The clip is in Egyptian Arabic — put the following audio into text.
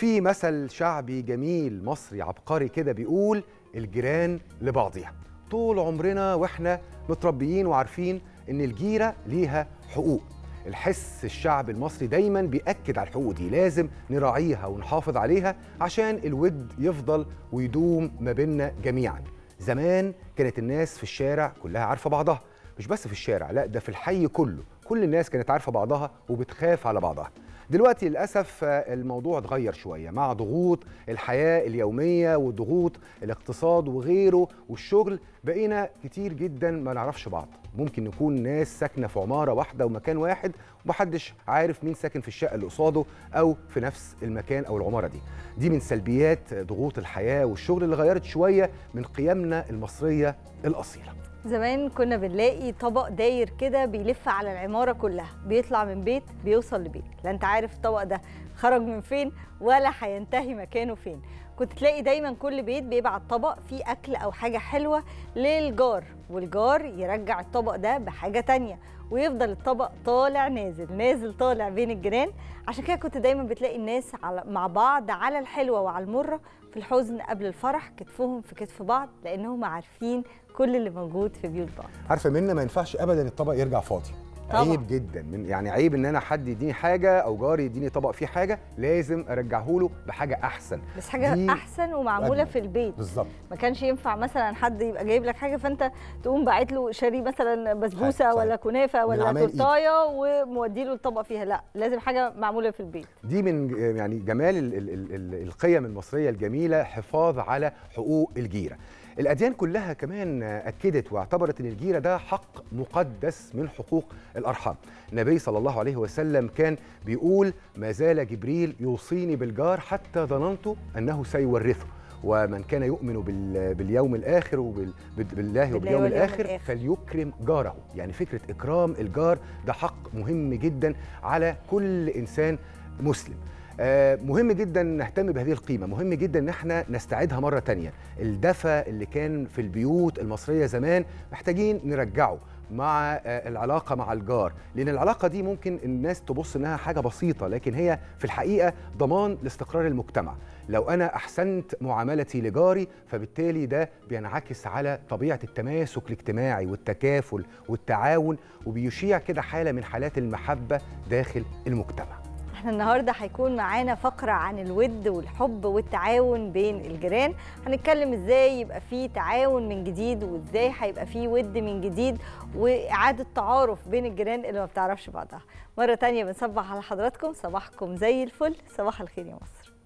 في مثل شعبي جميل مصري عبقري كده بيقول الجيران لبعضها طول عمرنا واحنا متربيين وعارفين ان الجيره ليها حقوق الحس الشعب المصري دايما بيأكد على الحقوق دي لازم نراعيها ونحافظ عليها عشان الود يفضل ويدوم ما بيننا جميعا زمان كانت الناس في الشارع كلها عارفة بعضها مش بس في الشارع لا ده في الحي كله كل الناس كانت عارفة بعضها وبتخاف على بعضها دلوقتي للأسف الموضوع اتغير شوية مع ضغوط الحياة اليومية وضغوط الاقتصاد وغيره والشغل بقينا كتير جدا ما نعرفش بعض ممكن نكون ناس ساكنة في عمارة واحدة ومكان واحد ومحدش عارف مين ساكن في الشقة اللي قصاده أو في نفس المكان أو العمارة دي دي من سلبيات ضغوط الحياة والشغل اللي غيرت شوية من قيمنا المصرية الأصيلة زمان كنا بنلاقي طبق داير كده بيلف على العمارة كلها بيطلع من بيت بيوصل لبيت لا انت عارف الطبق ده خرج من فين ولا هينتهي مكانه فين كنت تلاقي دايما كل بيت بيبعت طبق فيه أكل أو حاجة حلوة للجار والجار يرجع الطبق ده بحاجة تانية ويفضل الطبق طالع نازل نازل طالع بين الجيران عشان كده كنت دايما بتلاقي الناس على مع بعض على الحلوة وعلى المرة في الحزن قبل الفرح كتفهم في كتف بعض لأنهم عارفين كل اللي موجود في بيوت بعض عارفة منا ما ينفعش أبدا الطبق يرجع فاضي طبعا. عيب جدا من يعني عيب ان انا حد يديني حاجه او جاري يديني طبق فيه حاجه لازم ارجعه له بحاجه احسن بس حاجة دي أحسن ومعمولة وأجمل. في البيت بالظبط ما كانش ينفع مثلا حد يبقى جايب لك حاجه فانت تقوم باعت له شاري مثلا بسبوسه صحيح. ولا كنافه من ولا عمال إيد. تورتايه ومودي له الطبق فيها لا لازم حاجه معموله في البيت دي من يعني جمال ال ال ال ال القيم المصريه الجميله حفاظ على حقوق الجيره الاديان كلها كمان اكدت واعتبرت ان الجيره ده حق مقدس من حقوق الارحام النبي صلى الله عليه وسلم كان بيقول ما زال جبريل يوصيني بالجار حتى ظننت انه سيورثه ومن كان يؤمن بال- باليوم الاخر وبالله وباليوم واليوم الاخر الآخر. فليكرم جاره يعني فكره اكرام الجار ده حق مهم جدا على كل انسان مسلم آه، مهم جدا نهتم بهذه القيمة مهم جدا ان احنا نستعيدها مرة تانية الدفى اللي كان في البيوت المصرية زمان محتاجين نرجعه مع آه، العلاقة مع الجار لأن العلاقة دي ممكن الناس تبص إنها حاجة بسيطة لكن هي في الحقيقة ضمان لاستقرار المجتمع لو أنا أحسنت معاملتي لجاري فبالتالي ده بينعكس على طبيعة التماسك الاجتماعي والتكافل والتعاون وبيشيع كده حالة من حالات المحبة داخل المجتمع احنا النهارده هيكون معانا فقره عن الود والحب والتعاون بين الجيران هنتكلم ازاي يبقى في تعاون من جديد وازاي هيبقى في ود من جديد واعاده تعارف بين الجيران اللي ما بتعرفش بعضها مره تانية بنصبح على حضراتكم صباحكم زي الفل صباح الخير يا مصر